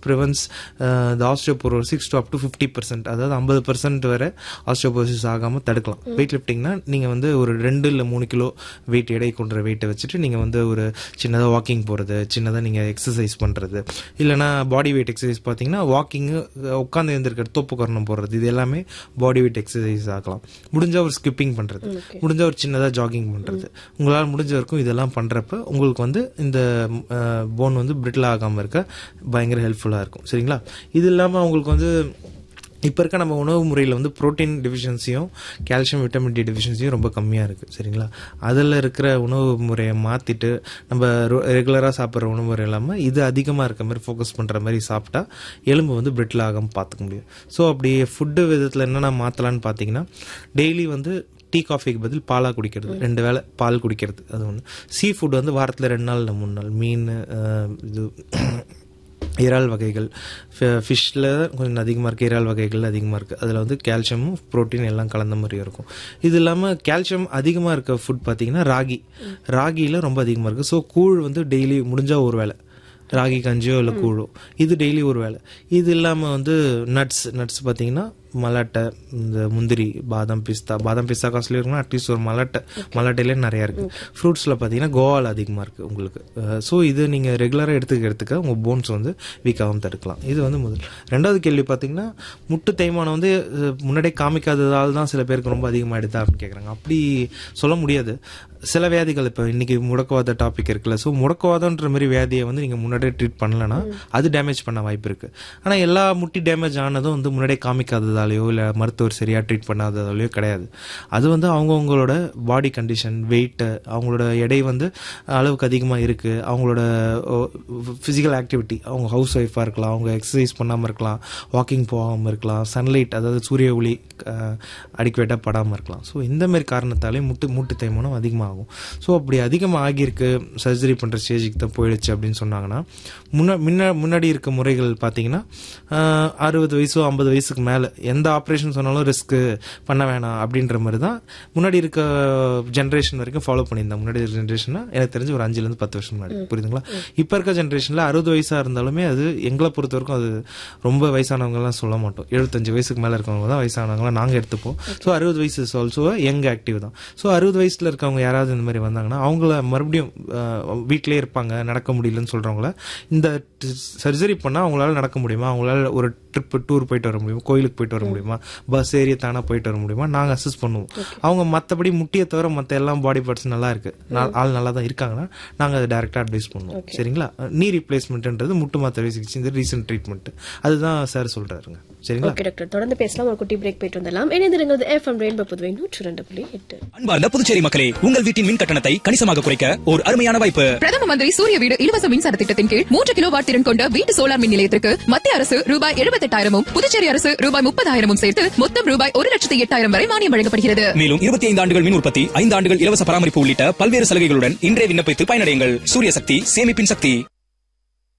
ப்ரிவென்ஸ் the osteoporosis to up to fifty percent அதாவது ஐம்பது percent வரை ஆஸ்டியோபோரோசிஸ் ஆகாமல் தடுக்கலாம் வெயிட் லிஃப்டிங்னா நீங்கள் வந்து ஒரு ரெண்டு இல்லை மூணு கிலோ வெயிட் எடை கொண்ட வெயிட்டை வச்சுட்டு நீங்கள் வந்து ஒரு சின்னதாக வாக்கிங் போகிறது சின்னதாக நீங்கள் எக்ஸசைஸ் பண்ணுறது இல்லைனா பாடி வெயிட் எக்ஸசைஸ் பார்த்தீங்கன்னா வாக்கிங்கு உட்காந்து எழுந்திருக்கிற தோப்பு கரணம் போடுறது இது எல்லாமே பாடி வெயிட் எக்ஸசைஸ் ஆகலாம் முடிஞ்சா ஒரு ஸ்கிப்பிங் பண்ணுறது முடிஞ்சா ஒரு சின்னதாக ஜாகிங் பண்ணுறது உங்களால் முடிஞ்ச வரைக்கும் இதெல்லாம் பண்ணுறப்ப உங்களுக்கு வந்து இந்த போன் வந்து பிரிட்டில் ஆகாமல் இருக்க பயங்கர ஹெல்ப்ஃபுல்லாக இருக்கும் சரிங்களா இது இல்லாமல் அவங்களுக்கு வந்து இப்போ இருக்க நம்ம உணவு முறையில் வந்து புரோட்டீன் டெஃபிஷியன்சியும் கால்சியம் விட்டமின் டி டெஃபிஷியன்சியும் ரொம்ப கம்மியாக இருக்குது சரிங்களா அதில் இருக்கிற உணவு முறையை மாற்றிட்டு நம்ம ரெகுலராக சாப்பிட்ற உணவு முறை இல்லாமல் இது அதிகமாக இருக்க மாதிரி ஃபோக்கஸ் பண்ணுற மாதிரி சாப்பிட்டா எலும்பு வந்து பிரிட்டில் ஆகாமல் பார்த்துக்க முடியும் ஸோ அப்படி ஃபுட்டு விதத்தில் என்னென்ன மாற்றலான்னு பார்த்தீங்கன்னா டெய்லி வந்து டீ காஃபிக்கு பதில் பாலாக குடிக்கிறது ரெண்டு வேளை பால் குடிக்கிறது அது ஒன்று சீ ஃபுட் வந்து வாரத்தில் ரெண்டு நாள் இல்லை மூணு நாள் மீன் அஹ், இது இறால் வகைகள் ஃபிஷ்ஷில் கொஞ்சம் அதிகமாக இருக்குது இறால் வகைகள் அதிகமாக இருக்குது அதில் வந்து கால்சியமும் புரோட்டீன் எல்லாம் கலந்த மாதிரி இருக்கும் இது இல்லாமல் கால்சியம் அதிகமாக இருக்க ஃபுட் பார்த்தீங்கன்னா ராகி ராகியில் ரொம்ப அதிகமாக இருக்குது ஸோ கூழ் வந்து டெய்லி முடிஞ்சால் ஒரு வேளை ராகி கஞ்சியோ இல்லை கூழோ இது டெய்லி ஒரு வேளை இது இல்லாமல் வந்து நட்ஸ் நட்ஸ் பார்த்தீங்கன்னா மலாட்டை இந்த முந்திரி பாதாம் பிஸ்தா பாதாம் பிஸ்தா காஸ்ட்லி இருக்குன்னா அட்லீஸ்ட் ஒரு மலாட்டை மலாட்டையிலே நிறையா இருக்குது ஃப்ரூட்ஸில் பார்த்தீங்கன்னா கோவால் அதிகமாக இருக்குது உங்களுக்கு ஸோ இது நீங்கள் ரெகுலராக எடுத்துக்க எடுத்துக்க உங்கள் போன்ஸ் வந்து வீக்காகவும் தடுக்கலாம் இது வந்து முதல் ரெண்டாவது கேள்வி பார்த்தீங்கன்னா முட்டு தேய்மானம் வந்து அஹ், முன்னாடியே காமிக்காததால் தான் சில பேருக்கு ரொம்ப அதிகமாக எடுத்தா அப்படின்னு கேட்குறாங்க அப்படி சொல்ல முடியாது சில வியாதிகள் இப்போ இன்னைக்கு முடக்கவாத டாபிக் இருக்குல்ல ஸோ முடக்கவாதன்ற மாதிரி வியாதியை வந்து நீங்கள் முன்னாடியே ட்ரீட் பண்ணலன்னா அது டேமேஜ் பண்ண வாய்ப்பு இருக்குது ஆனால் எல்லா முட்டி டேமேஜ் ஆனதும் வந்து முன்னாடியே காமிக்காததாலேயோ இல்லை மருத்துவர் சரியாக ட்ரீட் பண்ணாததாலேயோ கிடையாது அது வந்து அவங்கவுங்களோட பாடி கண்டிஷன் வெயிட்டு அவங்களோட எடை வந்து அளவுக்கு அதிகமாக இருக்குது அவங்களோட ஃபிசிக்கல் ஆக்டிவிட்டி அவங்க ஹவுஸ் ஒய்ஃபாக இருக்கலாம் அவங்க எக்ஸசைஸ் பண்ணாமல் இருக்கலாம் வாக்கிங் போகாமல் இருக்கலாம் சன்லைட் அதாவது சூரிய ஒளி அடிக்குவேட்டாக படாமல் இருக்கலாம் ஸோ இந்த மாதிரி காரணத்தாலே முட்டு மூட்டு தேய்மானம் அதிகமாகும் ஸோ அப்படி அதிகமாக ஆகியிருக்கு சர்ஜரி பண்ணுற ஸ்டேஜுக்கு தான் போயிடுச்சு அப்படின்னு சொன்னாங்கன்னா முன்னா முன்ன முன்னாடி இருக்க முறைகள் பார்த்தீங்கன்னா ஆஹ், அறுபது வயசோ ஐம்பது வயசுக்கு மேலே எந்த ஆப்ரேஷன் சொன்னாலும் ரிஸ்க்கு பண்ண வேணாம் அப்படின்ற மாதிரி தான் முன்னாடி இருக்க ஜென்ரேஷன் வரைக்கும் ஃபாலோ பண்ணியிருந்தேன் முன்னாடி இருக்க ஜென்ரேஷன்னா எனக்கு தெரிஞ்சு ஒரு அஞ்சுலேருந்து பத்து வருஷம் முன்னாடி புரியுதுங்களா இப்போ இருக்க ஜென்ரேஷனில் அறுபது வயசாக இருந்தாலுமே அது எங்களை பொறுத்த வரைக்கும் அது ரொம்ப வயசானவங்கலாம் சொல்ல மாட்டோம் எழுபத்தஞ்சு வயசுக்கு மேலே இருக்கவங்க தான் வயசானவங்களாம் நாங்கள் எடுத்துப்போம் ஸோ அறுபது வயசு இஸ் ஆல்சோ யங் ஆக்டிவ் தான் ஸோ அறுபது வயசில் இருக்கவங்க யாராவது இந்த மாதிரி வந்தாங்கன்னா அவங்கள மறுபடியும் வீட்டிலே இருப்பாங்க நடக்க முடியலன்னு சொல்கிறவங்கள இந்த சர்ஜரி பண்ணால் அவங்களால நடக்க முடியுமா அவங்களால ஒரு ட்ரிப் டூர் போயிட்டு வர முடியுமா கோயிலுக்கு போயிட்டு வர முடியுமா பஸ் ஏறி தானே போயிட்டு வர முடியுமா நாங்கள் அசஸ் பண்ணுவோம் அவங்க மற்றபடி முட்டியை தவிர மற்ற எல்லாம் பாடி பார்ட்ஸ் நல்லா இருக்கு நா- ஆள் நல்லா தான் இருக்காங்கன்னா நாங்கள் அதை டேரெக்டாக அட்வைஸ் பண்ணுவோம் சரிங்களா நீ ரீப்ளேஸ்மெண்ட்ன்றது முட்டு மாத்திரை சிகிச்சை இந்த ரீசன்ட் ட்ரீட்மெண்ட் அதுதான் சார் சொல்றாருங்க சரிங்களா ஓகே டாக்டர் தொடர்ந்து பேசலாம் ஒரு குட்டி பிரேக் போயிட்டு வந்துடலாம் இணைந்திருங்கிறது எஃப்எம் ரெயின்போ புதுவை நூற்றி ரெண்டு புள்ளி எட்டு அன்பார்ந்த புதுச்சேரி மக்களே உங்கள் வீட்டின் மின் கட்டணத்தை கணிசமாக குறைக்க ஒரு அருமையான வாய்ப்பு பிரதம மந்திரி சூரிய வீடு இலவச மின்சார திட்டத்தின் கீழ் மூன்று கிலோ வாட் திறன் கொண்ட வீட்டு சோலார் மின் நிலையத்திற்கு மத்திய அரசு ரூபாய் எழுபத்தெட்டாயிரமும் புதுச்சேரி அரசு ரூபாய் முப்பதாயிரமும் சேர்த்து மொத்தம் ரூபாய் ஒரு லட்சத்தி எட்டாயிரம் வரை மானியம் வழங்கப்படுகிறது மேலும் இருபத்தி ஐந்து ஆண்டுகள் மின் உற்பத்தி ஐந்து ஆண்டுகள் இலவச பராமரிப்பு உள்ளிட்ட பல்வேறு சலுகைகளுடன் இன்றே விண்ணப்பித்து பயனடையுங்கள் சூரிய சக்தி சேமிப்பின் சக்தி